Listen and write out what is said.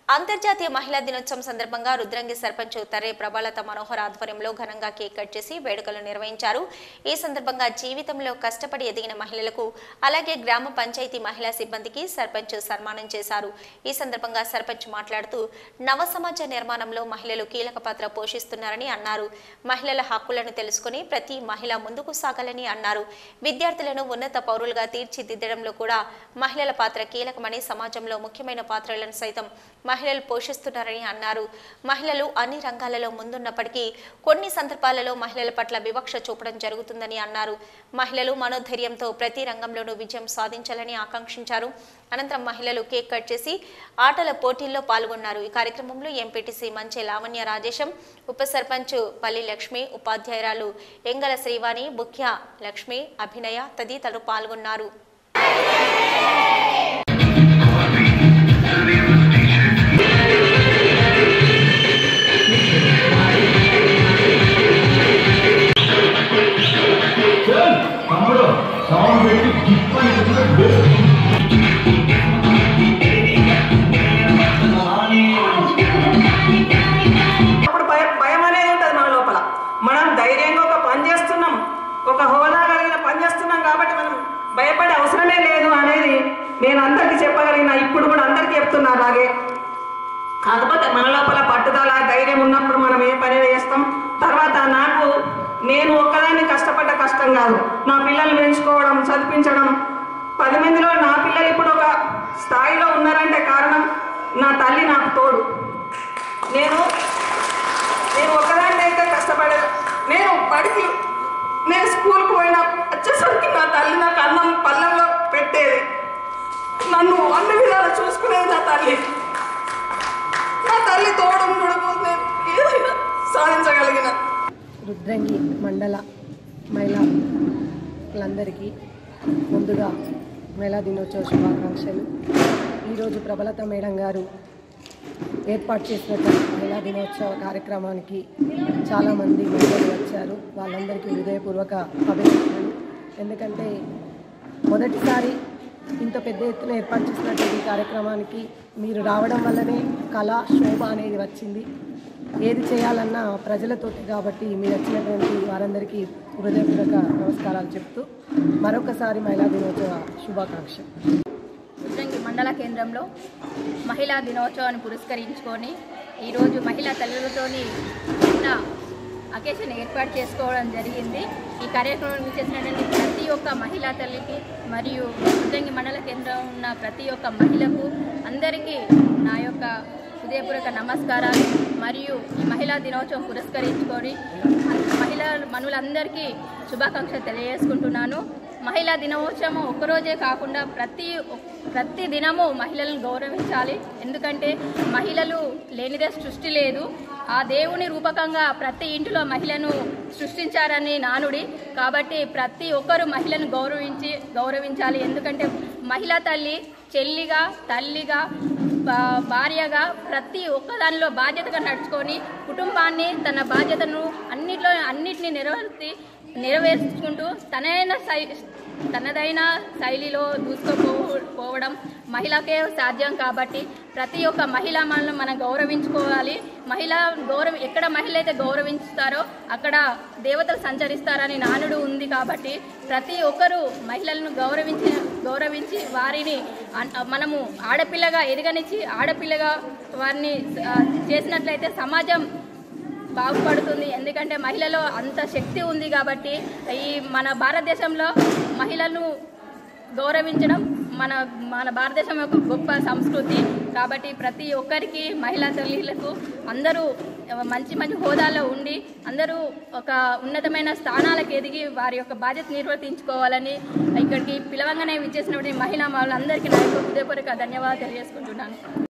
అంతర్జాతీయ మహిళా దినోత్సవం సందర్భంగా రుద్రంగి సర్పంచ్ తరే ప్రభాలత మనోహర్ ఆధ్వర్యంలో ఘనంగా కేక్ కట్ చేసి వేడుకలు నిర్వహించారు ఈ సందర్భంగా జీవితంలో కష్టపడి ఎదిగిన మహిళలకు అలాగే గ్రామ పంచాయతీ మహిళా సిబ్బందికి సర్పంచ్ సన్మానం చేశారు ఈ సందర్భంగా సర్పంచ్ మాట్లాడుతూ నవ సమాజ నిర్మాణంలో మహిళలు కీలక పాత్ర పోషిస్తున్నారని అన్నారు మహిళల హక్కులను తెలుసుకుని ప్రతి మహిళ ముందుకు సాగాలని అన్నారు విద్యార్థులను ఉన్నత పౌరులుగా తీర్చిదిద్దడంలో కూడా మహిళల పాత్ర కీలకమని సమాజంలో ముఖ్యమైన పాత్రలను సైతం మహిళలు పోషిస్తున్నారని అన్నారు మహిళలు అన్ని రంగాలలో ముందున్నప్పటికీ కొన్ని సందర్భాలలో మహిళల పట్ల వివక్ష చూపడం జరుగుతుందని అన్నారు మహిళలు మనోధైర్యంతో ప్రతి రంగంలోనూ విజయం సాధించాలని ఆకాంక్షించారు అనంతరం మహిళలు కేక్ కట్ చేసి ఆటల పోటీల్లో పాల్గొన్నారు ఈ కార్యక్రమంలో ఎంపీటీసీ మంచె లావణ్య రాజేశం ఉప సర్పంచ్ పల్లి లక్ష్మి ఉపాధ్యాయురాలు ఎంగల శ్రీవాణి ముఖ్య లక్ష్మి అభినయ తదితరులు పాల్గొన్నారు తమ్ముడు సౌండ్ పెట్టి గిప్ అని అప్పుడు భయం భయం అనేది ఉంటుంది మన లోపల మనం ధైర్యంగా ఒక పని చేస్తున్నాం ఒక హోదా కలిగిన పని చేస్తున్నాం కాబట్టి మనం భయపడే అవసరమే లేదు అనేది నేను అందరికీ చెప్పగలిగిన ఇప్పుడు కూడా అందరికీ చెప్తున్నా అలాగే కాకపోతే మన లోపల పట్టుదల ధైర్యం ఉన్నప్పుడు మనం ఏ పని చేస్తాం తర్వాత నాకు నేను ఒక్కదాన్ని కష్టపడ్డ కష్టం కాదు నా పిల్లల్ని పెంచుకోవడం చదివించడం పది మందిలో నా పిల్లలు ఇప్పుడు ఒక స్థాయిలో ఉన్నారంటే కారణం నా తల్లి నాకు తోడు నేను నేను ఒక్కదాన్ని అయితే కష్టపడే నేను బడికి నేను స్కూల్కి పోయినా వచ్చేసరికి నా తల్లి నాకు అన్నం పళ్ళెంలో పెట్టేది నన్ను అన్ని విధాలు చూసుకునేది నా తల్లి నా తల్లి తోడు నేను ఏదైనా సాధించగలిగిన రుద్రంగి మండల మహిళలందరికీ ముందుగా మహిళా దినోత్సవ శుభాకాంక్షలు ఈరోజు ప్రబలత మేడం గారు ఏర్పాటు చేసినటువంటి మహిళా దినోత్సవ కార్యక్రమానికి చాలామంది మహిళలు వచ్చారు వాళ్ళందరికీ హృదయపూర్వక అభినందనలు ఎందుకంటే మొదటిసారి ఇంత పెద్ద ఎత్తున ఏర్పాటు చేసినటువంటి ఈ కార్యక్రమానికి మీరు రావడం వల్లనే కళ శోభ అనేది వచ్చింది ఏది చేయాలన్నా ప్రజలతోటి కాబట్టి మీరు వచ్చినటువంటి వారందరికీ హృదయపూర్వక నమస్కారాలు చెప్తూ మరొకసారి మహిళా దినోత్సవ శుభాకాంక్షలు ఉద్రంగి మండల కేంద్రంలో మహిళా దినోత్సవాన్ని పురస్కరించుకొని ఈరోజు మహిళా తల్లులతోని చిన్న అకేషన్ ఏర్పాటు చేసుకోవడం జరిగింది ఈ కార్యక్రమం చేసినటువంటి ప్రతి ఒక్క మహిళా తల్లికి మరియు ఉద్రంగి మండల కేంద్రం ఉన్న ప్రతి ఒక్క మహిళకు అందరికీ నా యొక్క హృదయపూర్వక నమస్కారాలు మరియు ఈ మహిళా దినోత్సవం పురస్కరించుకొని మహిళా మనులందరికీ శుభాకాంక్షలు తెలియజేసుకుంటున్నాను మహిళా దినోత్సవం ఒక్కరోజే కాకుండా ప్రతి ప్రతి దినము మహిళలను గౌరవించాలి ఎందుకంటే మహిళలు లేనిదే సృష్టి లేదు ఆ దేవుని రూపకంగా ప్రతి ఇంటిలో మహిళను సృష్టించారని నానుడి కాబట్టి ప్రతి ఒక్కరూ మహిళను గౌరవించి గౌరవించాలి ఎందుకంటే మహిళా తల్లి చెల్లిగా తల్లిగా బా- భార్యగా ప్రతి ఒక్కదానిలో బాధ్యతగా నడుచుకొని కుటుంబాన్ని తన బాధ్యతను అన్నిట్లో అన్నిటిని నెరవేర్చి నెరవేర్చుకుంటూ తనైన శై తనదైన శైలిలో దూసుకుపోవడం మహిళకే సాధ్యం కాబట్టి ప్రతి ఒక్క మహిళ మనల్ని మనం గౌరవించుకోవాలి మహిళ గౌరవ ఎక్కడ మహిళ అయితే గౌరవించుతారో అక్కడ దేవతలు సంచరిస్తారని నానుడు ఉంది కాబట్టి ప్రతి ఒక్కరూ మహిళలను గౌరవించి గౌరవించి వారిని అన్- మనము ఆడపిల్లగా ఎదగనిచ్చి ఆడపిల్లగా వారిని ఆ, చేసినట్లయితే సమాజం బాగుపడుతుంది ఎందుకంటే మహిళలో అంత శక్తి ఉంది కాబట్టి ఈ మన భారతదేశంలో మహిళలను గౌరవించడం మన మన భారతదేశం యొక్క గొప్ప సంస్కృతి కాబట్టి ప్రతి ఒక్కరికి మహిళా తల్లిలకు అందరూ మంచి మంచి హోదాలో ఉండి అందరూ ఒక ఉన్నతమైన స్థానాలకు ఎదిగి వారి యొక్క బాధ్యత నిర్వర్తించుకోవాలని ఇక్కడికి పిలవంగానే విచ్చేసినటువంటి మహిళా మహిళలందరికీ నా యొక్క హృదయపూర్వక ధన్యవాదాలు తెలియజేసుకుంటున్నాను